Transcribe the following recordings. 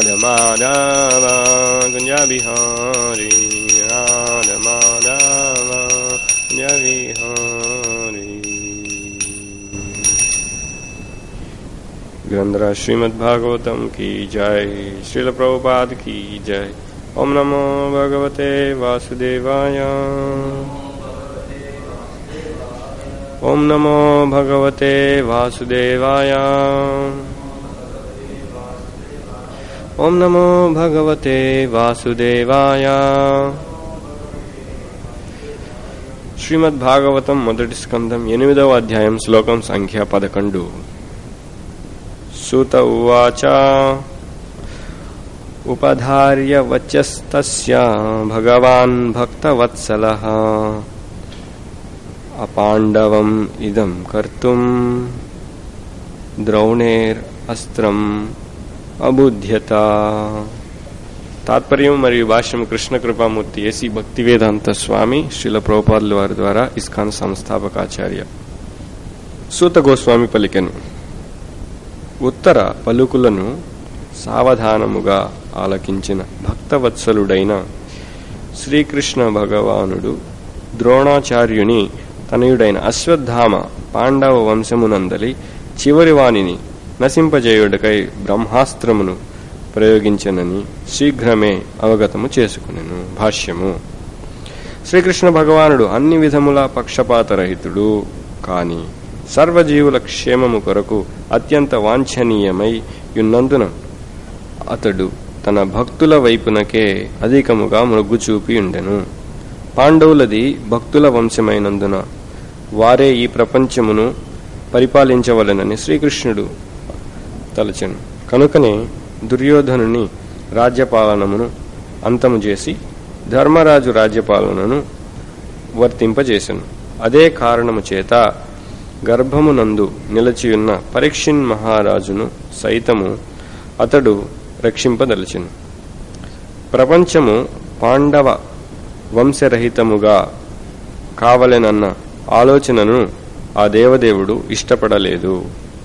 రాధ మాధవ కుంజ విహారీ రాధ మాధవ కుంజ విహారీ ग्रंथरा श्रीमद् भागवतम की जय श्रील प्रभुपाद की जय ओम नमो भगवते वासुदेवाय ओम नमो भगवते वासुदेवाय ओम नमो भगवते वासुदेवाय శ్రీమద్ భాగవతం మొదటి స్కందం ఎనిమిదవ అధ్యాయం శ్లోకం సంఖ్య పదకొండు సుత ఉవాచ ఉపధార్య వచస్తస్య భగవాన్ భక్తవత్సలః అపాండవం ఇదం కర్తుం ద్రౌణేర్ అస్త్రం అబుధ్యత తాత్పర్యం మరియు భాష్యం కృష్ణ కృపామూర్తి ఏసీ భక్తి వేదాంత స్వామి శ్రీల ప్రభుపాదుల వారి ద్వారా ఇస్కాన్ సంస్థాపకాచార్య సూత గోస్వామి పలికెను ఉత్తర పలుకులను సావధానముగా ఆలకించిన భక్తవత్సలుడైన శ్రీకృష్ణ భగవానుడు ద్రోణాచార్యుని తనయుడైన అశ్వత్థామ పాండవ వంశమునందలి చివరి వాణిని నశింపజేయుడికై బ్రహ్మాస్త్రమును ప్రయోగించనని శీఘ్రమే అవగతము చేసుకునెను భాష్యము శ్రీకృష్ణ భగవానుడు అన్ని విధముల పక్షపాతరహితుడు కాని సర్వజీవుల క్షేమము కొరకు అత్యంత వాంఛనీయమై యున్నందున అతడు తన భక్తుల వైపునకే అధికముగా మొగ్గు చూపి ఉండెను పాండవులది భక్తుల వంశమైనందున వారే ఈ ప్రపంచమును పరిపాలించవలెనని శ్రీకృష్ణుడు తలచెను కనుకనే దుర్యోధనుని రాజ్యపాలనమును అంతము చేసి ధర్మరాజు రాజ్యపాలనను వర్తింపజేసెను అదే కారణము చేత గర్భమునందు నిలచియున్న పరీక్షిన్ మహారాజును సైతము అతడు రక్షింపదలిచెను ప్రపంచము పాండవ వంశరహితముగా కావలెనన్న ఆలోచనను ఆ దేవదేవుడు ఇష్టపడలేదు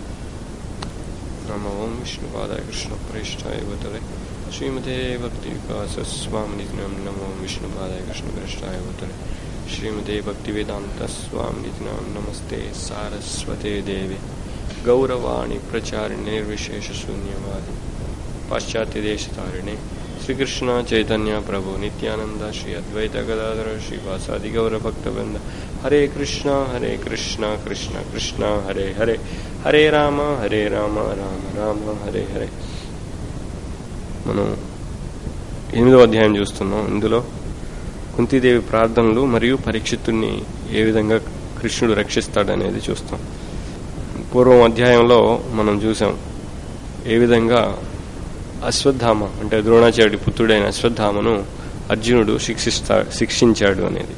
నమ ఓం విష్ణుపాదాయ కృష్ణ ప్రేష్టాయ భూతలే శ్రీమతే భక్తి వికాస స్వామి నమో విష్ణుపాదాయ కృష్ణ ప్రేష్టాయ భూతలే శ్రీమతే భక్తి వేదాంత స్వామి నమస్తే సారస్వతే దేవి గౌరవాణి ప్రచారిణి నిర్విశేష శూన్యవాది పాశ్చాత్య దేశతారిణి శ్రీకృష్ణ చైతన్య ప్రభు నిత్యానంద శ్రీ అద్వైత గదాధర శ్రీవాసాది గౌర భక్తవృంద హరే కృష్ణ హరే కృష్ణ కృష్ణ కృష్ణ హరే హరే హరే రామ హరే రామ రామ రామ హరే హరే మనం ఎనిమిదో అధ్యాయం చూస్తున్నాం ఇందులో కుంతీదేవి ప్రార్థనలు మరియు పరీక్షితుణ్ణి ఏ విధంగా కృష్ణుడు రక్షిస్తాడనేది చూస్తాం పూర్వం అధ్యాయంలో మనం చూసాం ఏ విధంగా అశ్వత్థామ అంటే ద్రోణాచార్యుడి పుత్రుడైన అశ్వత్థామను అర్జునుడు శిక్షిస్తా శిక్షించాడు అనేది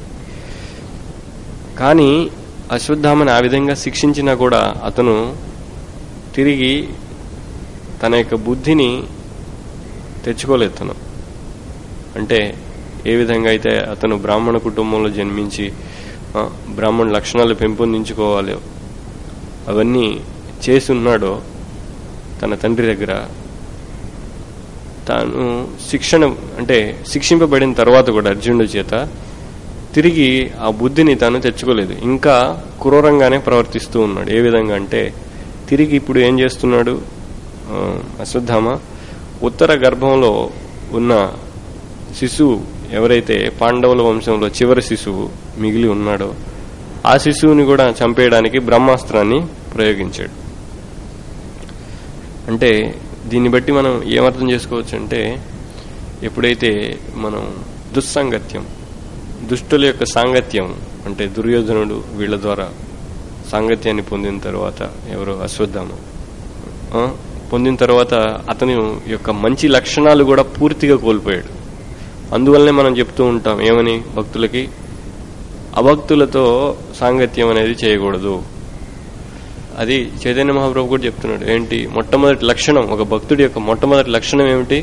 కానీ అశ్వత్థామని ఆ విధంగా శిక్షించినా కూడా అతను తిరిగి తన యొక్క బుద్ధిని తెచ్చుకోలేదు తను అంటే ఏ విధంగా అయితే అతను బ్రాహ్మణ కుటుంబంలో జన్మించి ఆ, బ్రాహ్మణ లక్షణాలు పెంపొందించుకోవాలి అవన్నీ చేసి ఉన్నాడో తన తండ్రి దగ్గర తాను శిక్షణ అంటే శిక్షింపబడిన తర్వాత కూడా అర్జునుడి చేత తిరిగి ఆ బుద్ధిని తాను తెచ్చుకోలేదు ఇంకా క్రూరంగానే ప్రవర్తిస్తూ ఉన్నాడు ఏ విధంగా అంటే తిరిగి ఇప్పుడు ఏం చేస్తున్నాడు ఆ, అశ్వత్థామ ఉత్తర గర్భంలో ఉన్న శిశువు ఎవరైతే పాండవుల వంశంలో చివరి శిశువు మిగిలి ఉన్నాడో ఆ శిశువుని కూడా చంపేయడానికి బ్రహ్మాస్త్రాన్ని ప్రయోగించాడు అంటే దీన్ని బట్టి మనం ఏమర్థం చేసుకోవచ్చు అంటే ఎప్పుడైతే మనం దుస్సాంగత్యం దుష్టుల యొక్క సాంగత్యం అంటే దుర్యోధనుడు వీళ్ళ ద్వారా సాంగత్యాన్ని పొందిన తర్వాత ఎవరో అశ్వత్థామ ఆ, పొందిన తర్వాత అతని యొక్క మంచి లక్షణాలు కూడా పూర్తిగా కోల్పోయాడు అందువల్లనే మనం చెప్తూ ఉంటాం ఏమని భక్తులకి అభక్తులతో సాంగత్యం అనేది చేయకూడదు అది చైతన్య మహాప్రభు కూడా చెప్తున్నాడు ఏంటి మొట్టమొదటి లక్షణం ఒక భక్తుడి యొక్క మొట్టమొదటి లక్షణం ఏమిటి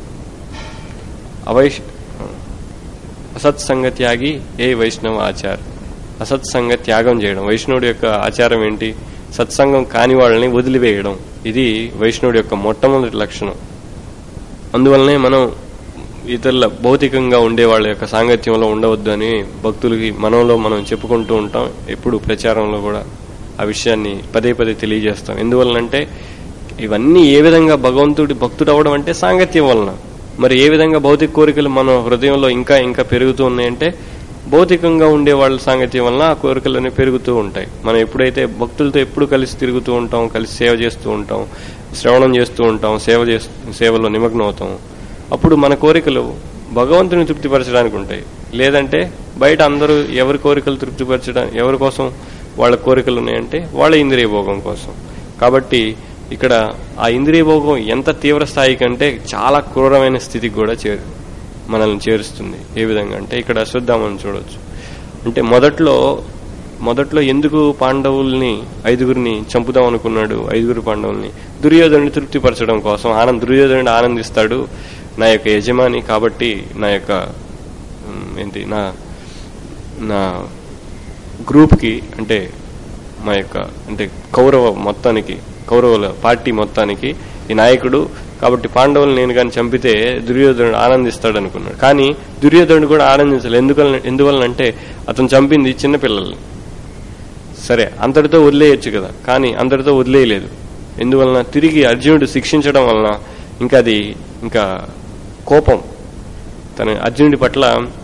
అవైష్ అసత్సంగ త్యాగి ఏ వైష్ణవ ఆచార్ అసత్సంగ త్యాగం చేయడం వైష్ణవుడి యొక్క ఆచారం ఏంటి సత్సంగం కాని వాళ్ళని వదిలివేయడం ఇది వైష్ణవుడి యొక్క మొట్టమొదటి లక్షణం అందువల్లనే మనం ఇతరుల భౌతికంగా ఉండే వాళ్ళ యొక్క సాంగత్యంలో ఉండవద్దు అని భక్తులకి మనలో మనం చెప్పుకుంటూ ఉంటాం ఎప్పుడు ప్రచారంలో కూడా ఆ విషయాన్ని పదే పదే తెలియజేస్తాం ఎందువలనంటే ఇవన్నీ ఏ విధంగా భగవంతుడి భక్తుడు అవడం అంటే సాంగత్యం వలన మరి ఏ విధంగా భౌతిక కోరికలు మన హృదయంలో ఇంకా ఇంకా పెరుగుతూ ఉన్నాయంటే భౌతికంగా ఉండే వాళ్ళ సాంగత్యం వలన ఆ కోరికలన్నీ పెరుగుతూ ఉంటాయి మనం ఎప్పుడైతే భక్తులతో ఎప్పుడు కలిసి తిరుగుతూ ఉంటాం కలిసి సేవ చేస్తూ ఉంటాం శ్రవణం చేస్తూ ఉంటాం సేవ చేస్తూ సేవలో నిమగ్నం అవుతాం అప్పుడు మన కోరికలు భగవంతుని తృప్తిపరచడానికి ఉంటాయి లేదంటే బయట అందరూ ఎవరి కోరికలు తృప్తిపరచడం ఎవరి కోసం వాళ్ళ కోరికలు ఉన్నాయంటే వాళ్ళ ఇంద్రియ భోగం కోసం కాబట్టి ఇక్కడ ఆ ఇంద్రియ భోగం ఎంత తీవ్ర స్థాయి కంటే చాలా క్రూరమైన స్థితికి కూడా చేరు మనల్ని చేరుస్తుంది ఏ విధంగా అంటే ఇక్కడ అశ్వత్థామని చూడవచ్చు అంటే మొదట్లో మొదట్లో ఎందుకు పాండవుల్ని ఐదుగురిని చంపుదాం అనుకున్నాడు ఐదుగురు పాండవుల్ని దుర్యోధనుని తృప్తిపరచడం కోసం ఆనంద్ దుర్యోధనుడు ఆనందిస్తాడు నా యొక్క యజమాని కాబట్టి నా యొక్క ఉమ్, ఏంటి నా నా గ్రూప్కి అంటే మా యొక్క అంటే కౌరవ మొత్తానికి కౌరవుల పార్టీ మొత్తానికి ఈ నాయకుడు కాబట్టి పాండవులు నేను కానీ చంపితే దుర్యోధనుడు ఆనందిస్తాడు అనుకున్నాడు కానీ దుర్యోధనుడు కూడా ఆనందించలేదు ఎందువల్ల ఎందువలనంటే అతను చంపింది చిన్నపిల్లల్ని సరే అంతటితో వదిలేయచ్చు కదా కానీ అంతటితో వదిలేయలేదు ఎందువలన తిరిగి అర్జునుడు శిక్షించడం వలన ఇంకా అది ఇంకా కోపం తన అర్జునుడి పట్ల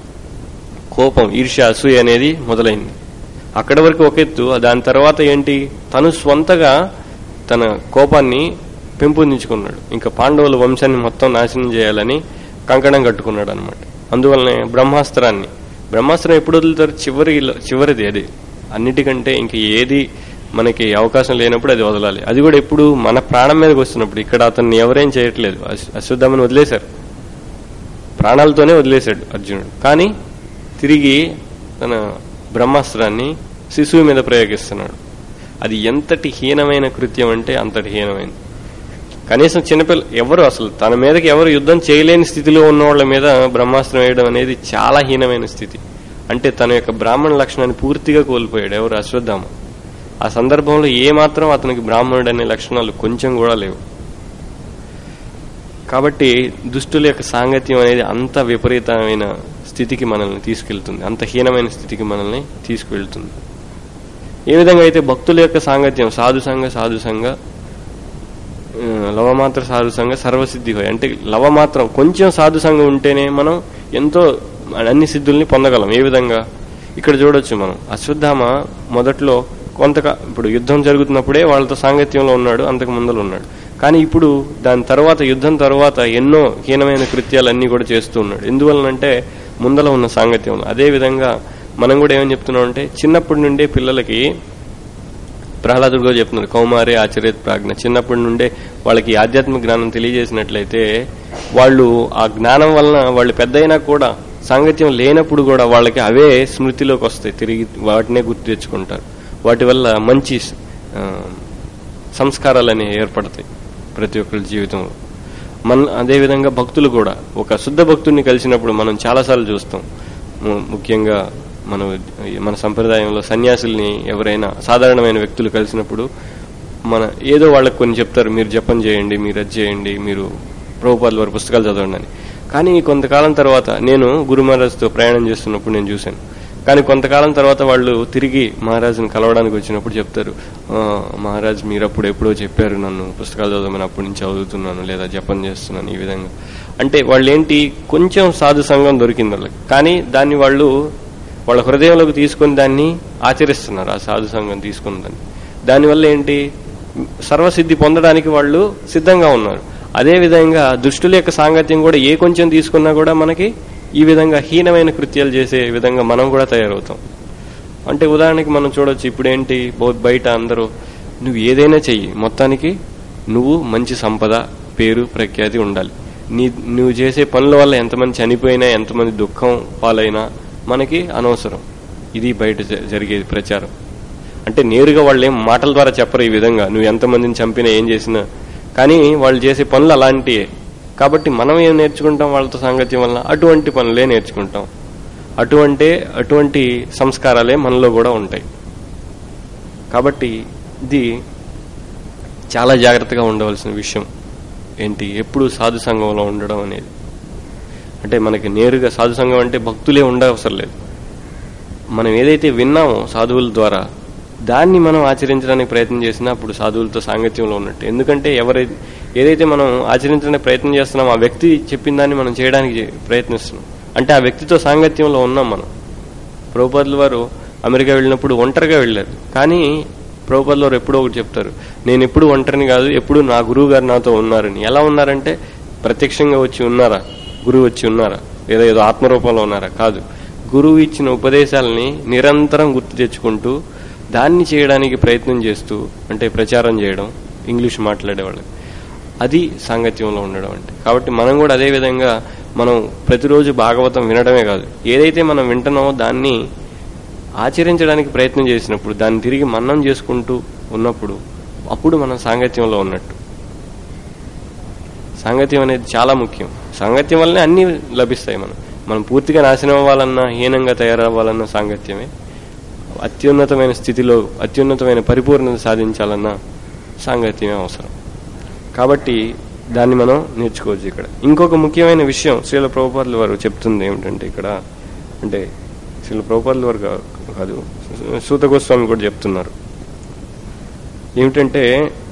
కోపం ఈర్ష్య అసూయ అనేది మొదలైంది అక్కడి వరకు ఒక ఎత్తు దాని తర్వాత ఏంటి తను స్వంతగా తన కోపాన్ని పెంపొందించుకున్నాడు ఇంకా పాండవుల వంశాన్ని మొత్తం నాశనం చేయాలని కంకణం కట్టుకున్నాడు అనమాట అందువల్లనే బ్రహ్మాస్త్రాన్ని బ్రహ్మాస్త్రం ఎప్పుడు వదులుతారు చివరి చివరిది అది అన్నిటికంటే ఇంక ఏది మనకి అవకాశం లేనప్పుడు అది వదలాలి అది కూడా ఎప్పుడు మన ప్రాణం మీదకి వస్తున్నప్పుడు ఇక్కడ అతన్ని ఎవరేం చేయట్లేదు అశ్- అశ్వత్థామని వదిలేశారు ప్రాణాలతోనే వదిలేశాడు అర్జునుడు కానీ తిరిగి తన బ్రహ్మాస్త్రాన్ని శిశువు మీద ప్రయోగిస్తున్నాడు అది ఎంతటి హీనమైన కృత్యం అంటే అంతటి హీనమైనది కనీసం చిన్నపిల్ల ఎవరు అసలు తన మీదకి ఎవరు యుద్ధం చేయలేని స్థితిలో ఉన్న వాళ్ళ మీద బ్రహ్మాస్త్రం వేయడం అనేది చాలా హీనమైన స్థితి అంటే తన యొక్క బ్రాహ్మణ లక్షణాన్ని పూర్తిగా కోల్పోయాడు ఎవరు అశ్వత్థామ ఆ సందర్భంలో ఏ మాత్రం అతనికి బ్రాహ్మణుడు అనే లక్షణాలు కొంచెం కూడా లేవు కాబట్టి దుష్టుల యొక్క సాంగత్యం అనేది అంత విపరీతమైన స్థితికి మనల్ని తీసుకెళ్తుంది అంత హీనమైన స్థితికి మనల్ని తీసుకువెళ్తుంది ఏ విధంగా అయితే భక్తుల యొక్క సాంగత్యం సాధు సంఘ సాధు సంఘ ఆ, లవమాత్ర సాధు సంఘ సర్వసిద్ధి హోయ్ అంటే లవమాత్రం కొంచెం సాధు సంఘం ఉంటేనే మనం ఎంతో అన్ని సిద్ధుల్ని పొందగలం ఏ విధంగా ఇక్కడ చూడొచ్చు మనం అశ్వత్థామ మొదట్లో కొంతగా ఇప్పుడు యుద్ధం జరుగుతున్నప్పుడే వాళ్ళతో సాంగత్యంలో ఉన్నాడు అంతకు ముందర ఉన్నాడు కానీ ఇప్పుడు దాని తర్వాత యుద్ధం తర్వాత ఎన్నో హీనమైన కృత్యాలన్నీ కూడా చేస్తూ ఉన్నాడు ఎందువలనంటే ముందల ఉన్న సాంగత్యంలో అదే విధంగా మనం కూడా ఏమని చెప్తున్నాం అంటే చిన్నప్పటి నుండే పిల్లలకి ప్రహ్లాదుడు కూడా చెప్తున్నారు కౌమారే ఆచర్యత్ ప్రాజ్ఞ చిన్నప్పటి నుండే వాళ్ళకి ఆధ్యాత్మిక జ్ఞానం తెలియజేసినట్లయితే వాళ్ళు ఆ జ్ఞానం వలన వాళ్ళు పెద్ద అయినా కూడా సాంగత్యం లేనప్పుడు కూడా వాళ్ళకి అవే స్మృతిలోకి వస్తాయి తిరిగి వాటినే గుర్తు తెచ్చుకుంటారు వాటి వల్ల మంచి ఆ, సంస్కారాలని ఏర్పడతాయి ప్రతి ఒక్కరి జీవితంలో మన అదేవిధంగా భక్తులు కూడా ఒక శుద్ధ భక్తుడిని కలిసినప్పుడు మనం చాలాసార్లు చూస్తాం ము- ముఖ్యంగా మన మన సంప్రదాయంలో సన్యాసుల్ని ఎవరైనా సాధారణమైన వ్యక్తులు కలిసినప్పుడు మన ఏదో వాళ్ళకి కొన్ని చెప్తారు మీరు జపం చేయండి మీరు అది చేయండి మీరు ప్రభుపాదుల వారి పుస్తకాలు చదవండి అని కానీ కొంతకాలం తర్వాత నేను గురు మహారాజ్తో ప్రయాణం చేస్తున్నప్పుడు నేను చూశాను కానీ కొంతకాలం తర్వాత వాళ్ళు తిరిగి మహారాజుని కలవడానికి వచ్చినప్పుడు చెప్తారు "ఆ, మహారాజ్ మీరు అప్పుడు ఎప్పుడో చెప్పారు నన్ను పుస్తకాలు చదవమని అప్పటి నుంచి చదువుతున్నాను లేదా జపం చేస్తున్నాను ఈ విధంగా అంటే వాళ్ళు ఏంటి కొంచెం సాధు సంఘం దొరికింది వాళ్ళకి కానీ దాన్ని వాళ్ళు వాళ్ళ హృదయంలోకి తీసుకొని దాన్ని ఆచరిస్తున్నారు ఆ సాధు సంఘం తీసుకున్న దాన్ని దానివల్ల ఏంటి సర్వసిద్ధి పొందడానికి వాళ్ళు సిద్ధంగా ఉన్నారు అదే విధంగా దుష్టుల యొక్క సాంగత్యం కూడా ఏ కొంచెం తీసుకున్నా కూడా మనకి ఈ విధంగా హీనమైన కృత్యాలు చేసే విధంగా మనం కూడా తయారవుతాం అంటే ఉదాహరణకి మనం చూడొచ్చు ఇప్పుడు ఏంటి బో- బయట అందరూ నువ్వు ఏదైనా చెయ్యి మొత్తానికి నువ్వు మంచి సంపద పేరు ప్రఖ్యాతి ఉండాలి నీ నువ్వు చేసే పనుల వల్ల ఎంతమంది చనిపోయినా ఎంతమంది దుఃఖం పాలైనా మనకి అనవసరం ఇది బయట జ- జరిగేది ప్రచారం అంటే నేరుగా వాళ్ళు ఏం మాటల ద్వారా చెప్పరు ఈ విధంగా నువ్వు ఎంతమందిని చంపినా ఏం చేసినా కానీ వాళ్ళు చేసే పనులు అలాంటివే కాబట్టి మనం ఏం నేర్చుకుంటాం వాళ్ళతో సాంగత్యం వలన అటువంటి పనులే నేర్చుకుంటాం అటువంటి అటువంటి సంస్కారాలే మనలో కూడా ఉంటాయి కాబట్టి ఇది చాలా జాగ్రత్తగా ఉండవలసిన విషయం ఏంటి ఎప్పుడు సాధు సంఘంలో ఉండడం అనేది అంటే మనకి నేరుగా సాధు సంఘం అంటే భక్తులే ఉండవసరం లేదు మనం ఏదైతే విన్నామో సాధువుల ద్వారా దాన్ని మనం ఆచరించడానికి ప్రయత్నం చేసినా అప్పుడు సాధువులతో సాంగత్యంలో ఉన్నట్టు ఎందుకంటే ఎవరై ఏదైతే మనం ఆచరించడానికి ప్రయత్నం చేస్తున్నామో ఆ వ్యక్తి చెప్పిన దాన్ని మనం చేయడానికి ప్రయత్నిస్తున్నాం అంటే ఆ వ్యక్తితో సాంగత్యంలో ఉన్నాం మనం ప్రభుపాదుల వారు అమెరికా వెళ్ళినప్పుడు ఒంటరిగా వెళ్ళారు కానీ ప్రభుపాదుల వారు ఎప్పుడో ఒకటి చెప్తారు నేను ఎప్పుడు ఒంటరిని కాదు ఎప్పుడు నా గురువు గారు నాతో ఉన్నారని ఎలా ఉన్నారంటే ప్రత్యక్షంగా వచ్చి ఉన్నారా గురువు వచ్చి ఉన్నారా లేదా ఏదో ఆత్మరూపంలో ఉన్నారా కాదు గురువు ఇచ్చిన ఉపదేశాలని నిరంతరం గుర్తు తెచ్చుకుంటూ దాన్ని చేయడానికి ప్రయత్నం చేస్తూ అంటే ప్రచారం చేయడం ఇంగ్లీష్ మాట్లాడేవాళ్ళకి అది సాంగత్యంలో ఉండడం అంటే కాబట్టి మనం కూడా అదే విధంగా మనం ప్రతిరోజు భాగవతం వినడమే కాదు ఏదైతే మనం వింటున్నామో దాన్ని ఆచరించడానికి ప్రయత్నం చేసినప్పుడు దాన్ని తిరిగి మన్నం చేసుకుంటూ ఉన్నప్పుడు అప్పుడు మనం సాంగత్యంలో ఉన్నట్టు సాంగత్యం అనేది చాలా ముఖ్యం సాంగత్యం వల్లనే అన్ని లభిస్తాయి మనం మనం పూర్తిగా నాశనం అవ్వాలన్నా హీనంగా తయారవ్వాలన్నా సాంగత్యమే అత్యున్నతమైన స్థితిలో అత్యున్నతమైన పరిపూర్ణత సాధించాలన్నా సాంగత్యమే అవసరం కాబట్టి దాన్ని మనం నేర్చుకోవచ్చు ఇక్కడ ఇంకొక ముఖ్యమైన విషయం శ్రీల ప్రభుపాదుల వారు చెప్తుంది ఏమిటంటే ఇక్కడ అంటే శ్రీల ప్రభుపాదుల వారు కా- కాదు సూత గోస్వామి కూడా చెప్తున్నారు ఏమిటంటే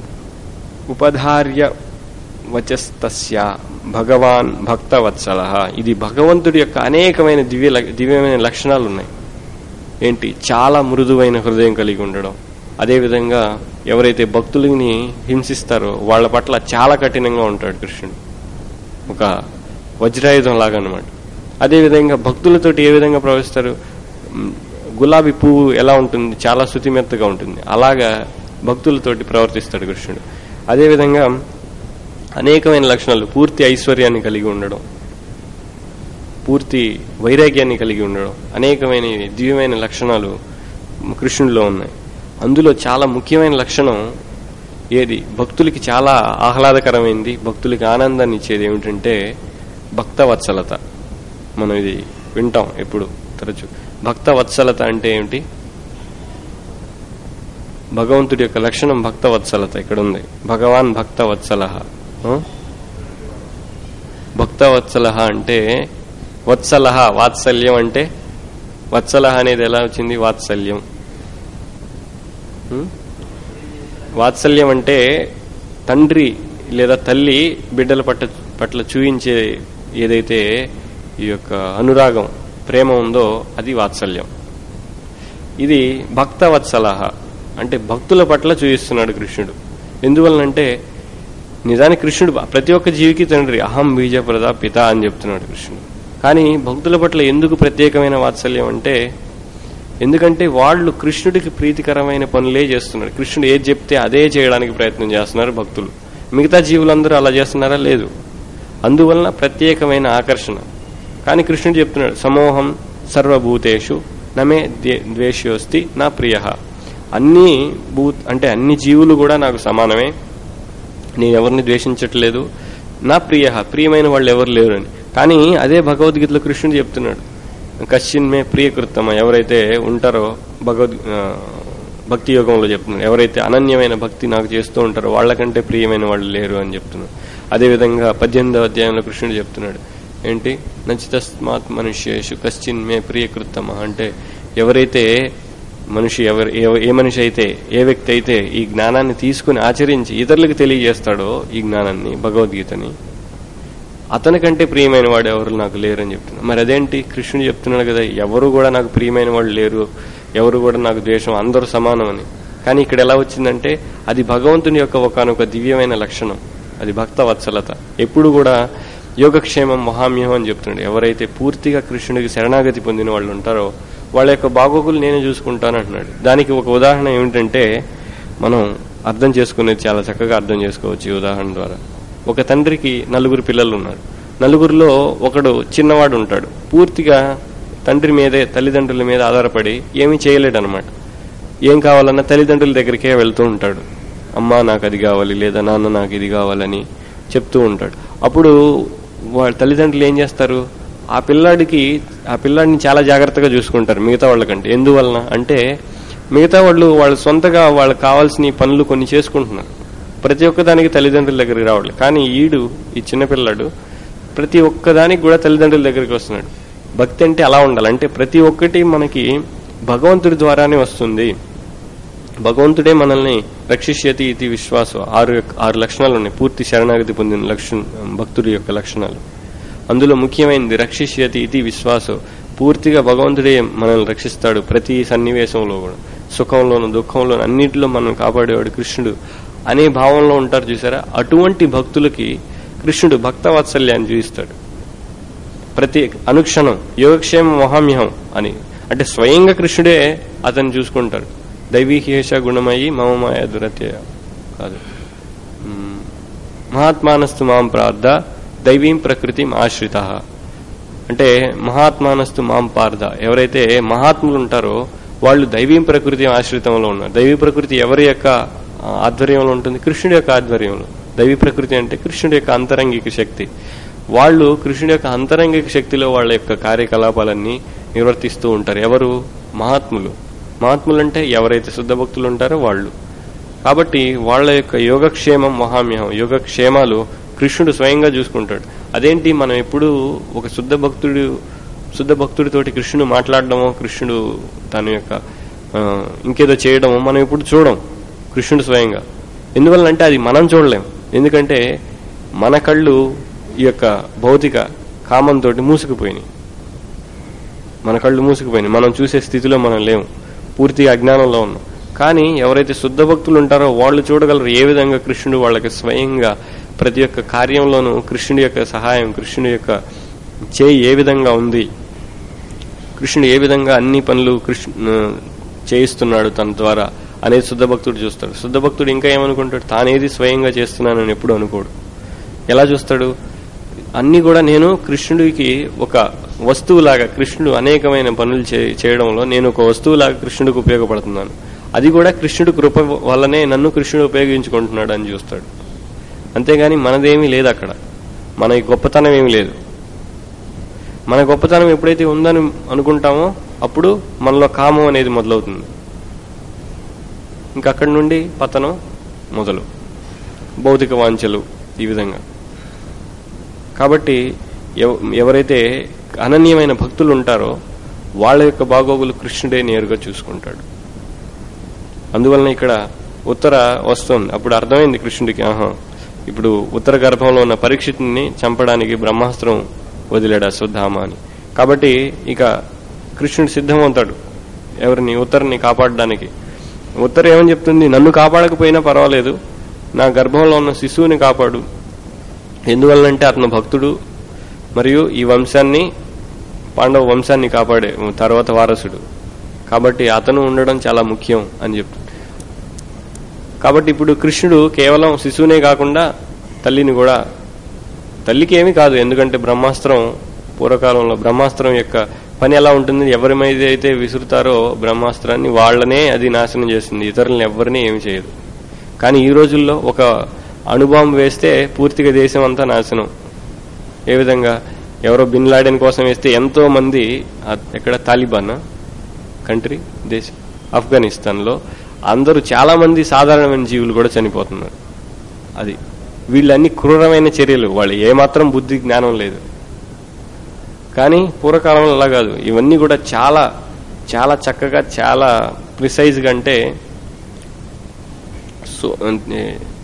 ఉపధార్య వచస్తస్య భగవాన్ భక్తవత్సల ఇది భగవంతుడి యొక్క అనేకమైన దివ్య లక్- దివ్యమైన లక్షణాలు ఉన్నాయి ఏంటి చాలా మృదువైన హృదయం కలిగి ఉండడం అదేవిధంగా ఎవరైతే భక్తులని హింసిస్తారో వాళ్ళ పట్ల చాలా కఠినంగా ఉంటాడు కృష్ణుడు ఒక వజ్రాయుధం లాగా అనమాట అదేవిధంగా భక్తులతోటి ఏ విధంగా ప్రవహిస్తారు మ్, గులాబీ పువ్వు ఎలా ఉంటుంది చాలా శుతిమెత్తగా ఉంటుంది అలాగా భక్తులతోటి ప్రవర్తిస్తాడు కృష్ణుడు అదేవిధంగా అనేకమైన లక్షణాలు పూర్తి ఐశ్వర్యాన్ని కలిగి ఉండడం పూర్తి వైరాగ్యాన్ని కలిగి ఉండడం అనేకమైన దివ్యమైన లక్షణాలు కృష్ణుడిలో ఉన్నాయి అందులో చాలా ముఖ్యమైన లక్షణం ఏది భక్తులకి చాలా ఆహ్లాదకరమైంది భక్తులకి ఆనందాన్ని ఇచ్చేది ఏమిటంటే భక్తవత్సలత మనం ఇది వింటాం ఎప్పుడు తరచు భక్తవత్సలత అంటే ఏమిటి భగవంతుడి యొక్క లక్షణం భక్తవత్సలత ఇక్కడ ఉంది భగవాన్ భక్తవత్సల భక్తవత్సల అంటే వత్సల వాత్సల్యం అంటే వత్సల అనేది ఎలా వచ్చింది వాత్సల్యం ఉం? వాత్సల్యం అంటే తండ్రి లేదా తల్లి బిడ్డల పట్ల పట్ల చూయించే ఏదైతే ఈ యొక్క అనురాగం ప్రేమ ఉందో అది వాత్సల్యం ఇది భక్తవత్సల అంటే భక్తుల పట్ల చూపిస్తున్నాడు కృష్ణుడు ఎందువలనంటే నిజానికి కృష్ణుడు ప్రతి ఒక్క జీవికి తండ్రి అహం బీజప్రద పిత అని చెప్తున్నాడు కృష్ణుడు కానీ భక్తుల పట్ల ఎందుకు ప్రత్యేకమైన వాత్సల్యం అంటే ఎందుకంటే వాళ్ళు కృష్ణుడికి ప్రీతికరమైన పనులే చేస్తున్నారు కృష్ణుడు ఏది చెప్తే అదే చేయడానికి ప్రయత్నం చేస్తున్నారు భక్తులు మిగతా జీవులందరూ అలా చేస్తున్నారా లేదు అందువలన ప్రత్యేకమైన ఆకర్షణ కానీ కృష్ణుడు చెప్తున్నాడు సమూహం సర్వభూతేషు నమే ద్వే- ద్వేష్యోస్తి నా ప్రియ అన్ని భూ అంటే అన్ని జీవులు కూడా నాకు సమానమే నేను ఎవరిని ద్వేషించట్లేదు నా ప్రియ ప్రియమైన వాళ్ళు ఎవరు లేరు అని కానీ అదే భగవద్గీతలో కృష్ణుడు చెప్తున్నాడు కశ్చిన్ మే ప్రియకృత్తమ ఎవరైతే ఉంటారో భగవద్ ఆ, భక్తి యోగంలో చెప్తున్నాడు ఎవరైతే అనన్యమైన భక్తి నాకు చేస్తూ ఉంటారో వాళ్ళకంటే ప్రియమైన వాళ్ళు లేరు అని చెప్తున్నాడు అదేవిధంగా పద్దెనిమిదవ అధ్యాయంలో కృష్ణుడు చెప్తున్నాడు ఏంటి నచితస్మాత్ మనుష్యేషు కశ్చిన్ మే ప్రియకృత్తమ అంటే ఎవరైతే మనిషి ఎవరు ఏ- ఏ మనిషి అయితే ఏ వ్యక్తి అయితే ఈ జ్ఞానాన్ని తీసుకుని ఆచరించి ఇతరులకు తెలియజేస్తాడో ఈ జ్ఞానాన్ని భగవద్గీతని అతనికంటే ప్రియమైన వాడు ఎవరు నాకు లేరని చెప్తున్నాడు మరి అదేంటి కృష్ణుడు చెప్తున్నాడు కదా ఎవరు కూడా నాకు ప్రియమైన వాళ్ళు లేరు ఎవరు కూడా నాకు ద్వేషం అందరూ సమానమని కానీ ఇక్కడ ఎలా వచ్చిందంటే అది భగవంతుని యొక్క ఒకనొక దివ్యమైన లక్షణం అది భక్త వత్సలత ఎప్పుడు కూడా యోగక్షేమం మహామ్యహం అని చెప్తున్నాడు ఎవరైతే పూర్తిగా కృష్ణుడికి శరణాగతి పొందిన వాళ్ళు ఉంటారో వాళ్ళ యొక్క బాగోగులు నేనే చూసుకుంటాను అంటున్నాడు దానికి ఒక ఉదాహరణ ఏమిటంటే మనం అర్థం చేసుకునేది చాలా చక్కగా అర్థం చేసుకోవచ్చు ఈ ఉదాహరణ ద్వారా ఒక తండ్రికి నలుగురు పిల్లలు ఉన్నారు నలుగురిలో ఒకడు చిన్నవాడు ఉంటాడు పూర్తిగా తండ్రి మీదే తల్లిదండ్రుల మీద ఆధారపడి ఏమీ చేయలేడు అనమాట ఏం కావాలన్నా తల్లిదండ్రుల దగ్గరికే వెళ్తూ ఉంటాడు అమ్మా నాకు అది కావాలి లేదా నాన్న నాకు ఇది కావాలని చెప్తూ ఉంటాడు అప్పుడు వాళ్ళ తల్లిదండ్రులు ఏం చేస్తారు ఆ పిల్లాడికి ఆ పిల్లాడిని చాలా జాగ్రత్తగా చూసుకుంటారు మిగతా వాళ్ళకంటే ఎందువలన అంటే మిగతా వాళ్ళు వాళ్ళ సొంతగా వాళ్ళకి కావాల్సిన పనులు కొన్ని చేసుకుంటున్నారు ప్రతి ఒక్కదానికి తల్లిదండ్రుల దగ్గరికి రావాలి కానీ ఈడు ఈ చిన్నపిల్లాడు ప్రతి ఒక్కదానికి కూడా తల్లిదండ్రుల దగ్గరికి వస్తున్నాడు భక్తి అంటే అలా ఉండాలి అంటే ప్రతి ఒక్కటి మనకి భగవంతుడి ద్వారానే వస్తుంది భగవంతుడే మనల్ని రక్షిష్యతి ఇది విశ్వాసం ఆరు యొక్క- ఆరు లక్షణాలు ఉన్నాయి పూర్తి శరణాగతి పొందిన లక్షణ భక్తుడి యొక్క లక్షణాలు అందులో ముఖ్యమైనది రక్షిష్యతి ఇది విశ్వాసం పూర్తిగా భగవంతుడే మనల్ని రక్షిస్తాడు ప్రతి సన్నివేశంలో కూడా సుఖంలోను దుఃఖంలోను అన్నిటిలో మనం కాపాడేవాడు కృష్ణుడు అనే భావంలో ఉంటారు చూసారా అటువంటి భక్తులకి కృష్ణుడు భక్త వాత్సల్యాన్ని చూపిస్తాడు ప్రతి అనుక్షణం యోగక్షేమ మహామ్యహం అని అంటే స్వయంగా కృష్ణుడే అతన్ని చూసుకుంటాడు దైవీహేష గుణమయి మమ మాయ దురత్యయ కాదు మ్మ్. మహాత్మానస్తు మాం ప్రార్థ దైవీం ప్రకృతి ఆశ్రిత అంటే మహాత్మానస్తు మాం పార్థ ఎవరైతే మహాత్ములు ఉంటారో వాళ్ళు దైవీం ప్రకృతి ఆశ్రితంలో ఉన్నారు దైవీ ప్రకృతి ఎవరి యొక్క ఆ, ఆధ్వర్యంలో ఉంటుంది కృష్ణుడి యొక్క ఆధ్వర్యంలో దైవీ ప్రకృతి అంటే కృష్ణుడి యొక్క అంతరంగిక శక్తి వాళ్ళు కృష్ణుడి యొక్క అంతరంగిక శక్తిలో వాళ్ళ యొక్క కార్యకలాపాలన్నీ నిర్వర్తిస్తూ ఉంటారు ఎవరు మహాత్ములు మహాత్ములు అంటే ఎవరైతే శుద్ధ భక్తులు ఉంటారో వాళ్ళు కాబట్టి వాళ్ళ యొక్క యోగక్షేమం మహామ్యహం యోగక్షేమాలు కృష్ణుడు స్వయంగా చూసుకుంటాడు అదేంటి మనం ఎప్పుడు ఒక శుద్ధ భక్తుడు శుద్ధ భక్తుడితోటి కృష్ణుడు మాట్లాడడమో కృష్ణుడు తన యొక్క ఆ, ఇంకేదో చేయడమో మనం ఎప్పుడు చూడం కృష్ణుడు స్వయంగా ఎందువల్లంటే అది మనం చూడలేం ఎందుకంటే మన కళ్ళు ఈ యొక్క భౌతిక కామంతో మూసుకుపోయినాయి మన కళ్ళు మూసుకుపోయినాయి మనం చూసే స్థితిలో మనం లేము పూర్తిగా అజ్ఞానంలో ఉన్నాం కానీ ఎవరైతే శుద్ధ భక్తులు ఉంటారో వాళ్ళు చూడగలరు ఏ విధంగా కృష్ణుడు వాళ్ళకి స్వయంగా ప్రతి ఒక్క కార్యంలోనూ కృష్ణుడి యొక్క సహాయం కృష్ణుడి యొక్క చేయి ఏ విధంగా ఉంది కృష్ణుడు ఏ విధంగా అన్ని పనులు కృష్ణ చేయిస్తున్నాడు తన ద్వారా అనేది శుద్ధ భక్తుడు చూస్తాడు శుద్ధ భక్తుడు ఇంకా ఏమనుకుంటాడు తానేది స్వయంగా చేస్తున్నానని ఎప్పుడు అనుకోడు ఎలా చూస్తాడు అన్ని కూడా నేను కృష్ణుడికి ఒక వస్తువులాగా కృష్ణుడు అనేకమైన పనులు చే- చేయడంలో నేను ఒక వస్తువులాగా కృష్ణుడికి ఉపయోగపడుతున్నాను అది కూడా కృష్ణుడి కృప వల్లనే నన్ను కృష్ణుడు ఉపయోగించుకుంటున్నాడు అని చూస్తాడు అంతేగాని మనదేమీ లేదు అక్కడ మన ఈ గొప్పతనం ఏమీ లేదు మన గొప్పతనం ఎప్పుడైతే ఉందని అనుకుంటామో అప్పుడు మనలో కామం అనేది మొదలవుతుంది ఇంకా అక్కడి నుండి పతనం మొదలు భౌతిక వాంఛలు ఈ విధంగా కాబట్టి ఎవ- ఎవరైతే అనన్యమైన భక్తులు ఉంటారో వాళ్ళ యొక్క బాగోగులు కృష్ణుడే నేరుగా చూసుకుంటాడు అందువలన ఇక్కడ ఉత్తర వస్తుంది అప్పుడు అర్థమైంది కృష్ణుడికి ఆహా ఇప్పుడు ఉత్తర గర్భంలో ఉన్న పరీక్షిత్ని చంపడానికి బ్రహ్మాస్త్రం వదిలాడు అశ్వత్థామ అని కాబట్టి ఇక కృష్ణుడు సిద్ధమవుతాడు ఎవరిని ఉత్తరని కాపాడడానికి ఉత్తర ఏమని చెప్తుంది నన్ను కాపాడకపోయినా పర్వాలేదు నా గర్భంలో ఉన్న శిశువుని కాపాడు ఎందువల్లంటే అతను భక్తుడు మరియు ఈ వంశాన్ని పాండవ వంశాన్ని కాపాడే తర్వాత వారసుడు కాబట్టి అతను ఉండడం చాలా ముఖ్యం అని చెప్తాడు కాబట్టి ఇప్పుడు కృష్ణుడు కేవలం శిశువునే కాకుండా తల్లిని కూడా తల్లికి ఏమీ కాదు ఎందుకంటే బ్రహ్మాస్త్రం పూర్వకాలంలో బ్రహ్మాస్త్రం యొక్క పని ఎలా ఉంటుంది ఎవరి మీద అయితే విసురుతారో బ్రహ్మాస్త్రాన్ని వాళ్ళనే అది నాశనం చేస్తుంది ఇతరులను ఎవరిని ఏమి చేయదు కానీ ఈ రోజుల్లో ఒక అణుబాంబు వేస్తే పూర్తిగా దేశం అంతా నాశనం ఏ విధంగా ఎవరో బిన్ లాడెన్ కోసం వేస్తే ఎంతో మంది ఆ- ఎక్కడ తాలిబాన్ కంట్రీ దేశం ఆఫ్ఘనిస్తాన్లో అందరూ చాలా మంది సాధారణమైన జీవులు కూడా చనిపోతున్నారు అది వీళ్ళన్ని క్రూరమైన చర్యలు వాళ్ళు ఏమాత్రం బుద్ధి జ్ఞానం లేదు కానీ పూర్వకాలంలో అలా కాదు ఇవన్నీ కూడా చాలా చాలా చక్కగా చాలా ప్రిసైజ్గా అంటే సో అంటే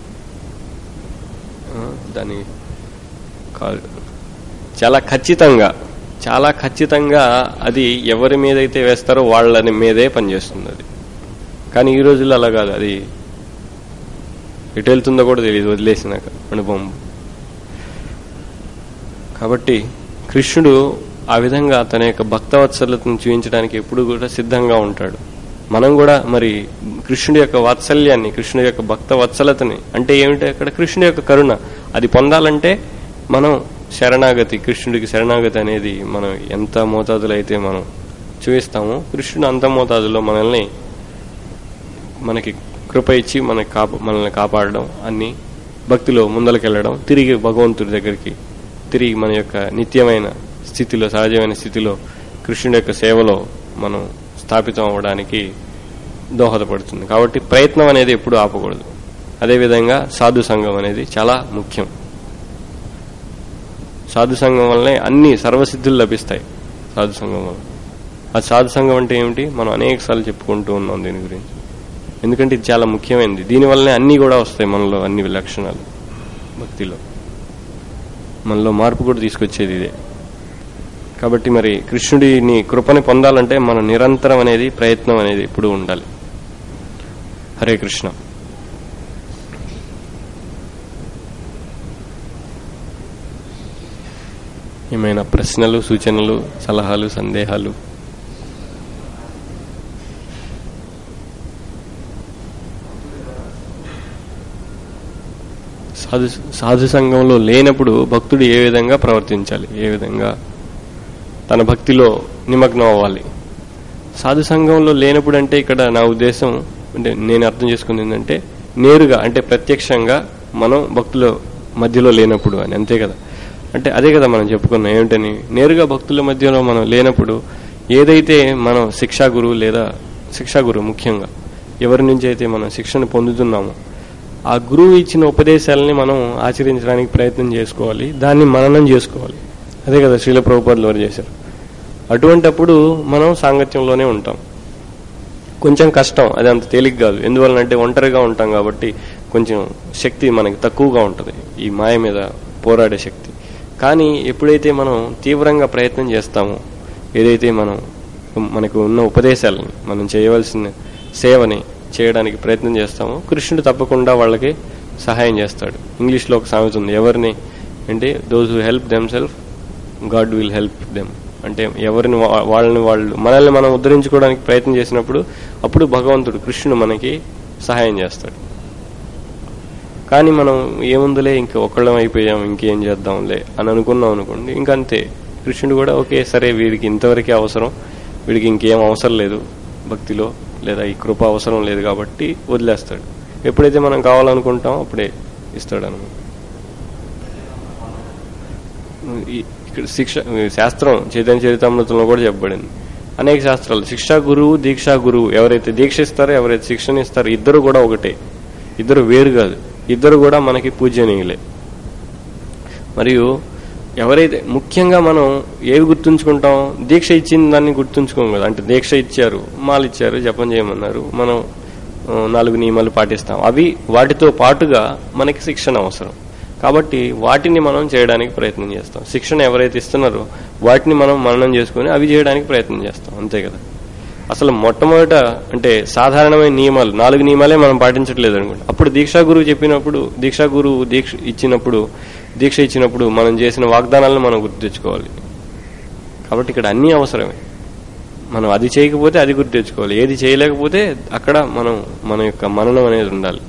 ఆ, దాని కాదు చాలా ఖచ్చితంగా చాలా ఖచ్చితంగా అది ఎవరి మీద అయితే వేస్తారో వాళ్ళని మీదే పనిచేస్తుంది అది కానీ ఈ రోజుల్లో అలా కాదు అది ఎటు వెళ్తుందో కూడా తెలియదు వదిలేసినాక అనుభవం కాబట్టి కృష్ణుడు ఆ విధంగా తన యొక్క భక్తవత్సలతను చూపించడానికి ఎప్పుడు కూడా సిద్ధంగా ఉంటాడు మనం కూడా మరి కృష్ణుడి యొక్క వాత్సల్యాన్ని కృష్ణుడి యొక్క భక్త వత్సలతని అంటే ఏమిటి అక్కడ కృష్ణుడి యొక్క కరుణ అది పొందాలంటే మనం శరణాగతి కృష్ణుడికి శరణాగతి అనేది మనం ఎంత మోతాదులో అయితే మనం చూపిస్తామో కృష్ణుడు అంత మోతాదులో మనల్ని మనకి కృప ఇచ్చి మనకి కాప మనల్ని కాపాడడం అన్ని భక్తిలో ముందలకెళ్ళడం తిరిగి భగవంతుడి దగ్గరికి తిరిగి మన యొక్క నిత్యమైన స్థితిలో సహజమైన స్థితిలో కృష్ణుడి యొక్క సేవలో మనం స్థాపితం అవ్వడానికి దోహదపడుతుంది కాబట్టి ప్రయత్నం అనేది ఎప్పుడు ఆపకూడదు అదేవిధంగా సాధు సంఘం అనేది చాలా ముఖ్యం సాధు సంఘం వల్లనే అన్ని సర్వసిద్ధులు లభిస్తాయి సాధు సంఘం వల్ల ఆ సాధు సంఘం అంటే ఏమిటి మనం అనేక సార్లు చెప్పుకుంటూ ఉన్నాం దీని గురించి ఎందుకంటే ఇది చాలా ముఖ్యమైనది దీనివల్లనే అన్ని కూడా వస్తాయి మనలో అన్ని లక్షణాలు భక్తిలో మనలో మార్పు కూడా తీసుకొచ్చేది ఇదే కాబట్టి మరి కృష్ణుడిని కృపని పొందాలంటే మన నిరంతరం అనేది ప్రయత్నం అనేది ఎప్పుడూ ఉండాలి హరే కృష్ణ ఏమైనా ప్రశ్నలు సూచనలు సలహాలు సందేహాలు సాధు సాధు సంఘంలో లేనప్పుడు భక్తుడు ఏ విధంగా ప్రవర్తించాలి ఏ విధంగా తన భక్తిలో నిమగ్నం అవ్వాలి సాధు సంఘంలో లేనప్పుడు అంటే ఇక్కడ నా ఉద్దేశం అంటే నేను అర్థం చేసుకుంది ఏంటంటే నేరుగా అంటే ప్రత్యక్షంగా మనం భక్తుల మధ్యలో లేనప్పుడు అని అంతే కదా అంటే అదే కదా మనం చెప్పుకున్నాం ఏమిటని నేరుగా భక్తుల మధ్యలో మనం లేనప్పుడు ఏదైతే మనం శిక్షా గురువు లేదా శిక్షా గురువు ముఖ్యంగా ఎవరి నుంచి అయితే మనం శిక్షణ పొందుతున్నామో ఆ గురువు ఇచ్చిన ఉపదేశాలని మనం ఆచరించడానికి ప్రయత్నం చేసుకోవాలి దాన్ని మననం చేసుకోవాలి అదే కదా శ్రీల ప్రభుపాదులు వారు చేశారు అటువంటప్పుడు మనం సాంగత్యంలోనే ఉంటాం కొంచెం కష్టం అది అంత తేలిక కాదు ఎందువలనంటే ఒంటరిగా ఉంటాం కాబట్టి కొంచెం శక్తి మనకి తక్కువగా ఉంటుంది ఈ మాయ మీద పోరాడే శక్తి కానీ ఎప్పుడైతే మనం తీవ్రంగా ప్రయత్నం చేస్తామో ఏదైతే మనం మనకు ఉన్న ఉపదేశాలని మనం చేయవలసిన సేవని చేయడానికి ప్రయత్నం చేస్తామో కృష్ణుడు తప్పకుండా వాళ్ళకి సహాయం చేస్తాడు ఇంగ్లీష్లో ఒక సామెత ఉంది ఎవరిని అంటే those who help themselves God will help them అంటే ఎవరిని వా- వాళ్ళని వాళ్ళు మనల్ని మనం ఉద్ధరించుకోవడానికి ప్రయత్నం చేసినప్పుడు అప్పుడు భగవంతుడు కృష్ణుడు మనకి సహాయం చేస్తాడు కానీ మనం ఏముందులే ఇంకా ఒకళ్ళం అయిపోయాం ఇంకేం చేద్దాంలే అని అనుకున్నాం అనుకోండి ఇంకంతే కృష్ణుడు కూడా ఓకే సరే వీడికి ఇంతవరకే అవసరం వీడికి ఇంకేం అవసరం లేదు భక్తిలో లేదా ఈ కృప అవసరం లేదు కాబట్టి వదిలేస్తాడు ఎప్పుడైతే మనం కావాలనుకుంటాం అప్పుడే ఇస్తాడు అనమాట ఈ- ఇక్కడ శిక్ష శాస్త్రం చైతన్య చరితామృతంలో కూడా చెప్పబడింది అనేక శాస్త్రాలు శిక్షా గురువు దీక్షా గురువు ఎవరైతే దీక్ష ఇస్తారో ఎవరైతే శిక్షణ ఇస్తారో ఇద్దరు కూడా ఒకటే ఇద్దరు వేరు కాదు ఇద్దరు కూడా మనకి పూజనీయులే మరియు ఎవరైతే ముఖ్యంగా మనం ఏవి గుర్తుంచుకుంటాం దీక్ష ఇచ్చిన దాన్ని గుర్తుంచుకోం కదా అంటే దీక్ష ఇచ్చారు మాలు ఇచ్చారు జపం చేయమన్నారు మనం ఆ, నాలుగు నియమాలు పాటిస్తాం అవి వాటితో పాటుగా మనకి శిక్షణ అవసరం కాబట్టి వాటిని మనం చేయడానికి ప్రయత్నం చేస్తాం శిక్షణ ఎవరైతే ఇస్తున్నారో వాటిని మనం మననం చేసుకుని అవి చేయడానికి ప్రయత్నం చేస్తాం అంతే కదా అసలు మొట్టమొదట అంటే సాధారణమైన నియమాలు నాలుగు నియమాలే మనం పాటించట్లేదు అనుకోండి అప్పుడు దీక్షా గురువు చెప్పినప్పుడు దీక్షా గురువు దీక్ష ఇచ్చినప్పుడు దీక్ష ఇచ్చినప్పుడు మనం చేసిన వాగ్దానాలను మనం గుర్తు తెచ్చుకోవాలి కాబట్టి ఇక్కడ అన్నీ అవసరమే మనం అది చేయకపోతే అది గుర్తు తెచ్చుకోవాలి ఏది చేయలేకపోతే అక్కడ మనం మన యొక్క మననం అనేది ఉండాలి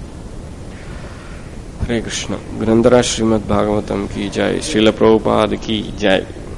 హరే కృష్ణ గ్రంథరాజ్ శ్రీమద్ భాగవతం కి జాయ్ శ్రీల ప్రభుపాద్ కి జాయ్